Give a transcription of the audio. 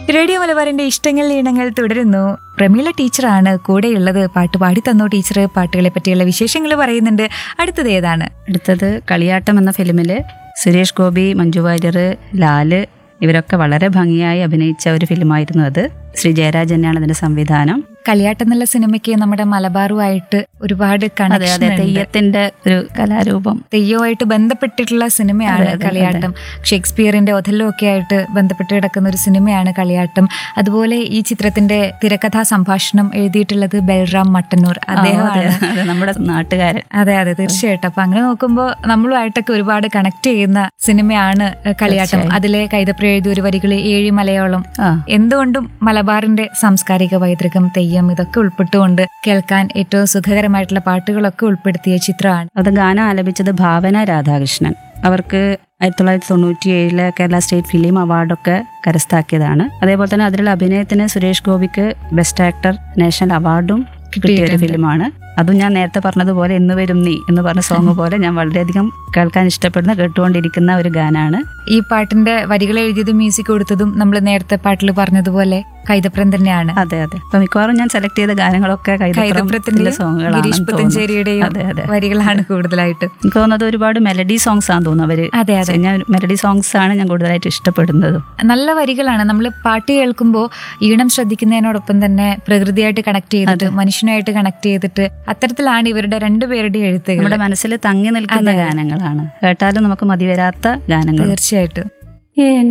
Radio മലബാറിന്റെ ഇഷ്ടങ്ങൾ ഈണങ്ങൾ തുടരുന്നു പ്രമീള ടീച്ചറാണ് കൂടെയുള്ളത് പാട്ട് പാടി തന്നു ടീച്ചർ പാട്ടുകളെ പറ്റിയുള്ള വിശേഷങ്ങൾ പറയുന്നുണ്ട് അടുത്തത് ഏതാണ് അടുത്തത് കളിയാട്ടം എന്ന ഫിലിമിൽ സുരേഷ് ഗോപി മഞ്ജു വാര്യർ ലാല് ഇവരൊക്കെ വളരെ ഭംഗിയായി അഭിനയിച്ച ഒരു ഫിലിമായിരുന്നു അത് ശ്രീ ജയരാജ് തന്നെയാണ് അതിന്റെ സംവിധാനം കളിയാട്ടം എന്നുള്ള സിനിമയ്ക്ക് നമ്മുടെ മലബാറുമായിട്ട് ഒരുപാട് അതെ കണക്ഷൻ അതെ തെയ്യത്തിന്റെ ഒരു കലാരൂപം തെയ്യവുമായിട്ട് ബന്ധപ്പെട്ടിട്ടുള്ള സിനിമയാണ് അതെ, അതെ, കളിയാട്ടം ഷേക്സ്പിയറിന്റെ ഒഥല്ലോ ഒക്കെ ആയിട്ട് ബന്ധപ്പെട്ട് കിടക്കുന്ന ഒരു സിനിമയാണ് കളിയാട്ടം അതുപോലെ ഈ ചിത്രത്തിന്റെ തിരക്കഥാ സംഭാഷണം എഴുതിയിട്ടുള്ളത് ബൽറാം മട്ടന്നൂർ ആ, അതെ, അദ്ദേഹമാണ് അതെ, നമ്മുടെ നാട്ടുകാരൻ അതെ അതെ തീർച്ചയായിട്ടും അപ്പൊ അങ്ങനെ നോക്കുമ്പോൾ നമ്മളുമായിട്ടൊക്കെ ഒരുപാട് കണക്ട് ചെയ്യുന്ന സിനിമയാണ് ഏഹ്, കളിയാട്ടം തീർച്ചയായും. അതിലെ കൈതപ്ര എഴുതിയ ഒരു വരികൾ ഏഴി മലയോളം ആ എന്തുകൊണ്ടും മലബാറിന്റെ സാംസ്കാരിക പൈതൃകം തെയ്യം ഇതൊക്കെ ഉൾപ്പെട്ടുകൊണ്ട് കേൾക്കാൻ ഏറ്റവും സുഖകരമായിട്ടുള്ള പാട്ടുകളൊക്കെ ഉൾപ്പെടുത്തിയ ചിത്രമാണ് അത് ഗാനം ആലപിച്ചത് ഭാവന രാധാകൃഷ്ണൻ അവർക്ക് ആയിരത്തി തൊള്ളായിരത്തി തൊണ്ണൂറ്റി ഏഴിലെ കേരള സ്റ്റേറ്റ് ഫിലിം അവാർഡൊക്കെ കരസ്ഥമാക്കിയതാണ് അതേപോലെ തന്നെ അതിലുള്ള അഭിനയത്തിന് സുരേഷ് ഗോപിക്ക് ബെസ്റ്റ് ആക്ടർ നാഷണൽ അവാർഡും കിട്ടിയ ഒരു കിട്ടിയിട്ടുണ്ട്. ഫിലിമാണ് അതും ഞാൻ നേരത്തെ പറഞ്ഞതുപോലെ എന്ന് വരും നീ എന്ന് പറഞ്ഞ സോങ് പോലെ ഞാൻ വളരെയധികം കേൾക്കാൻ ഇഷ്ടപ്പെടുന്ന കേട്ടുകൊണ്ടിരിക്കുന്ന ഒരു ഗാനാണ് ഈ പാട്ടിന്റെ വരികൾ എഴുതിയതും മ്യൂസിക് കൊടുത്തതും നമ്മൾ നേരത്തെ പാട്ടിൽ പറഞ്ഞതുപോലെ കൈതപ്രം തന്നെയാണ് അതെ അതെ അപ്പൊ മിക്കവാറും ഞാൻ സെലക്ട് ചെയ്ത ഗാനങ്ങളൊക്കെ കൈതപ്രത്തിന്റെ കൈതപ്രത്തിന്റെ ഗിരീഷ് സോങ്ങുകളാണ് പുത്തഞ്ചേരിയുടെയും അതെ അതെ വരികളാണ് കൂടുതലായിട്ട് എനിക്ക് തോന്നുന്നത് ഒരുപാട് മെലഡി സോങ്സ് ആണെന്ന് തോന്നുന്നു അവര് അതെ അതെ ഞാൻ മെലഡി സോങ്സ് ആണ് ഞാൻ കൂടുതലായിട്ട് ഇഷ്ടപ്പെടുന്നതും നല്ല വരികളാണ് നമ്മൾ പാട്ട് കേൾക്കുമ്പോൾ ഈണം ശ്രദ്ധിക്കുന്നതിനോടൊപ്പം തന്നെ പ്രകൃതിയായിട്ട് കണക്ട് ചെയ്തിട്ട് മനുഷ്യനായിട്ട് കണക്ട് ചെയ്തിട്ട് അത്തരത്തിലാണ് ഇവരുടെ രണ്ടുപേരുടെ എഴുത്തുകൾ നമ്മുടെ മനസ്സിൽ തങ്ങി നിൽക്കുന്ന ഗാനങ്ങളാണ് കേട്ടാലും നമുക്ക് മതിവരാത്ത ഗാനങ്ങൾ തീർച്ചയായിട്ടും